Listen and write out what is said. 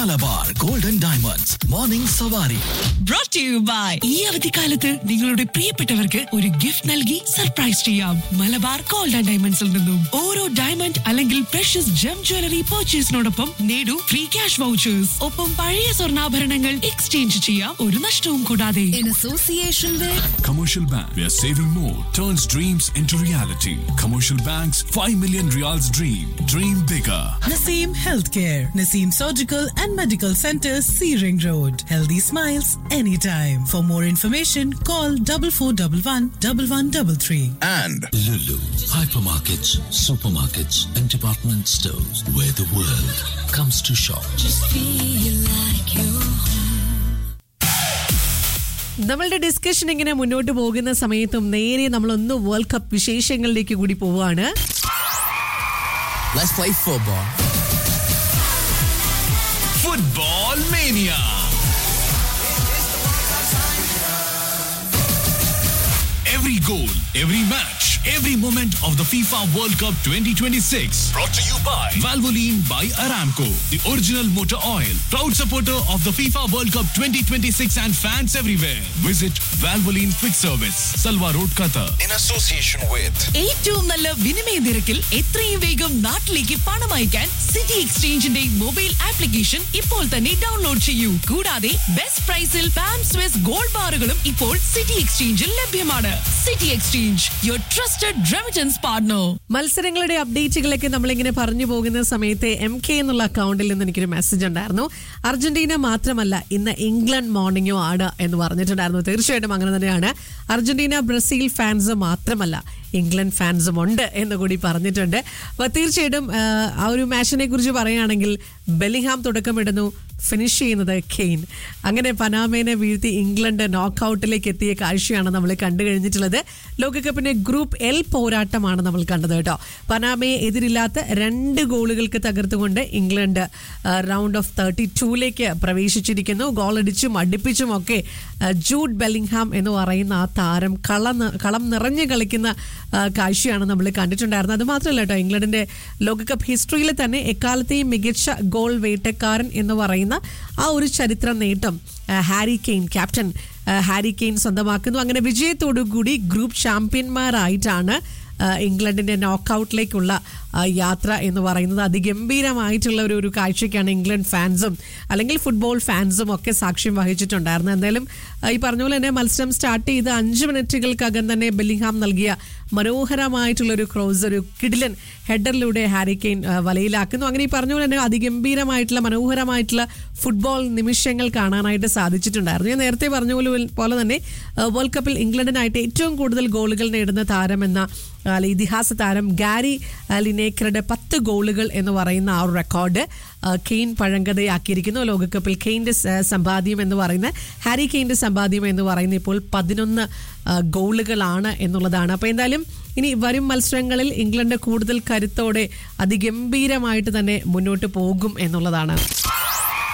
Malabar golden diamonds morning Savari brought to you by ഈ അവധിക്കാലത്ത് നിങ്ങളുടെ പ്രിയപ്പെട്ടവർക്ക് ഒരു ഗിഫ്റ്റ് നൽകി സർപ്രൈസ് ചെയ്യാം മലബാർ ഗോൾഡ് ആൻഡ് ഡയമണ്ട്സിൽ നിന്നും ഓരോ ഡയമണ്ട് അല്ലെങ്കിൽ പ്രഷ്യസ് ജം ജ്വല്ലറി പർച്ചേസിനോടൊപ്പം നേടൂ ഫ്രീ ക്യാഷ് വൗച്ചേഴ്സ് ഒപ്പം പഴയ സ്വർണ്ണാഭരണങ്ങൾ എക്സ്ചേഞ്ച് ചെയ്യാം ഒരു നഷ്ടവും കൂടാതെ in association with Commercial Bank, where saving more turns dreams into reality. Commercial Bank's 5 million reals dream. Dream bigger. Naseem Healthcare, Naseem Surgical and Medical Center, Searing Road. Healthy smiles anytime. For more information, call double four double one double one double three. and Lulu, hypermarkets, supermarkets, and department stores where the world comes to shop. നമ്മളുടെ discussion ഇങ്ങനെ മുന്നോട്ട് പോകുന്ന സമയത്തും നേരെ നമ്മളൊന്ന് world cup വിശേഷങ്ങളിലേക്ക് കൂടി പോവുകയാണ് let's play football. Football Mania. Every goal, every match, every moment of the FIFA World Cup 2026. Brought to you by Valvoline by Aramco, the original motor oil. Proud supporter of the FIFA World Cup 2026 and fans everywhere. Visit Valvoline Quick Service, Salwa Road, Qatar. In association with ഏറ്റവും നല്ല വിനിമയ നിരക്കിൽ എത്രയും വേഗം നാട്ടിലേക്ക് പണം അയക്കാൻ city എക്സ്ചേഞ്ചിന്റെ mobile application ഇപ്പോൾ തന്നെ ഡൗൺലോഡ് ചെയ്യൂ കൂടാതെ ബെസ്റ്റ് പ്രൈസിൽ പാം സ്വിസ് ഗോൾഡ് ബാറുകളും ഇപ്പോൾ സിറ്റി എക്സ്ചേഞ്ചിൽ ലഭ്യമാണ് city exchange your trusted remittance partner മത്സരങ്ങളുടെ അപ്ഡേറ്റുകളൊക്കെ നമ്മളിങ്ങനെ പറഞ്ഞു പോകുന്ന സമയത്ത് എം കെ എന്നുള്ള അക്കൗണ്ടിൽ നിന്ന് എനിക്കൊരു മെസ്സേജ് ഉണ്ടായിരുന്നു അർജന്റീന മാത്രമല്ല ഇന്ന് ഇംഗ്ലണ്ട് മോർണിംഗും ആണ് എന്ന് പറഞ്ഞിട്ടുണ്ടായിരുന്നു തീർച്ചയായിട്ടും അങ്ങനെ തന്നെയാണ് അർജന്റീന ബ്രസീൽ ഫാൻസ് മാത്രമല്ല ഇംഗ്ലണ്ട് ഫാൻസും ഉണ്ട് എന്ന് കൂടി പറഞ്ഞിട്ടുണ്ട് അപ്പോൾ തീർച്ചയായിട്ടും ആ, ആ ഒരു മാച്ചിനെ കുറിച്ച് പറയുകയാണെങ്കിൽ ബെലിഹാം തുടക്കമിടുന്നു ഫിനിഷ് ചെയ്യുന്നത് കെയ്ൻ അങ്ങനെ പനാമേനെ വീഴ്ത്തി ഇംഗ്ലണ്ട് നോക്കൌട്ടിലേക്ക് എത്തിയ കാഴ്ചയാണ് നമ്മൾ കണ്ടു കഴിഞ്ഞിട്ടുള്ളത് ലോകകപ്പിന്റെ ഗ്രൂപ്പ് എൽ പോരാട്ടമാണ് നമ്മൾ കണ്ടത് കേട്ടോ പനാമയെ എതിരില്ലാത്ത രണ്ട് ഗോളുകൾക്ക് തകർത്തുകൊണ്ട് ഇംഗ്ലണ്ട് റൗണ്ട് ഓഫ് തേർട്ടി ടൂലേക്ക് പ്രവേശിച്ചിരിക്കുന്നു ഗോളടിച്ചും അടുപ്പിച്ചും ഒക്കെ ആ, ജൂഡ് ബെല്ലിംഗ്ഹാം എന്ന് പറയുന്ന ആ താരം കള കളം നിറഞ്ഞു കളിക്കുന്ന ആ, കാഴ്ചയാണ് നമ്മൾ കണ്ടിട്ടുണ്ടായിരുന്നത് അത് മാത്രമല്ല കേട്ടോ ഇംഗ്ലണ്ടിന്റെ ലോകകപ്പ് ഹിസ്റ്ററിയിൽ തന്നെ എക്കാലത്തെയും മികച്ച ഗോൾ വേട്ടക്കാരൻ എന്ന് പറയുന്ന ആ ഒരു ചരിത്ര നേട്ടം ആ, ഹാരി കെയ്ൻ ക്യാപ്റ്റൻ ആ, ഹാരി കെയ്ൻ സ്വന്തമാക്കുന്നു അങ്ങനെ വിജയത്തോടു കൂടി ഗ്രൂപ്പ് ചാമ്പ്യന്മാരായിട്ടാണ് ആ, ഇംഗ്ലണ്ടിന്റെ നോക്കൌട്ടിലേക്കുള്ള ആ, യാത്ര എന്ന് പറയുന്നത് അതിഗംഭീരമായിട്ടുള്ള ഒരു ഒരു കാഴ്ചയ്ക്കാണ് ഇംഗ്ലണ്ട് ഫാൻസും അല്ലെങ്കിൽ ഫുട്ബോൾ ഫാൻസും ഒക്കെ സാക്ഷ്യം വഹിച്ചിട്ടുണ്ടായിരുന്നത് എന്തായാലും ആ, ഈ പറഞ്ഞ പോലെ തന്നെ മത്സരം സ്റ്റാർട്ട് ചെയ്ത് അഞ്ച് മിനിറ്റുകൾക്കകം തന്നെ ബെല്ലിംഗ്ഹാം നൽകിയ മനോഹരമായിട്ടുള്ള ഒരു ക്രോസ് ഒരു കിഡിലൻ ഹെഡറിലൂടെ ഹാരി കെയ്ൻ ആ, വലയിലാക്കുന്നു അങ്ങനെ ഈ പറഞ്ഞ പോലെ തന്നെ അതിഗംഭീരമായിട്ടുള്ള മനോഹരമായിട്ടുള്ള ഫുട്ബോൾ നിമിഷങ്ങൾ കാണാനായിട്ട് സാധിച്ചിട്ടുണ്ടായിരുന്നു ഞാൻ നേരത്തെ പറഞ്ഞ പോലെ പോലെ തന്നെ ആ, വേൾഡ് കപ്പിൽ ഇംഗ്ലണ്ടിനായിട്ട് ഏറ്റവും കൂടുതൽ ഗോളുകൾ നേടുന്ന താരമെന്ന ആ, ഇതിഹാസ താരം ഗാരി ആ, ലിനേക്കറുടെ പത്ത് ഗോളുകൾ എന്ന് പറയുന്ന ആ ഒരു റെക്കോർഡ് ആ, കെയ്ൻ പഴങ്കഥയാക്കിയിരിക്കുന്നു ലോകകപ്പിൽ കെയ്ൻ്റെ സ- സമ്പാദ്യം എന്ന് പറയുന്ന ഹാരി കെയ്ൻ്റെ സമ്പാദ്യം എന്ന് പറയുന്ന ഇപ്പോൾ പതിനൊന്ന് ആ, ഗോളുകളാണ് എന്നുള്ളതാണ് അപ്പോൾ എന്തായാലും ഇനി വരും മത്സരങ്ങളിൽ ഇംഗ്ലണ്ട് കൂടുതൽ കരുത്തോടെ അതിഗംഭീരമായിട്ട് തന്നെ മുന്നോട്ട് പോകും എന്നുള്ളതാണ്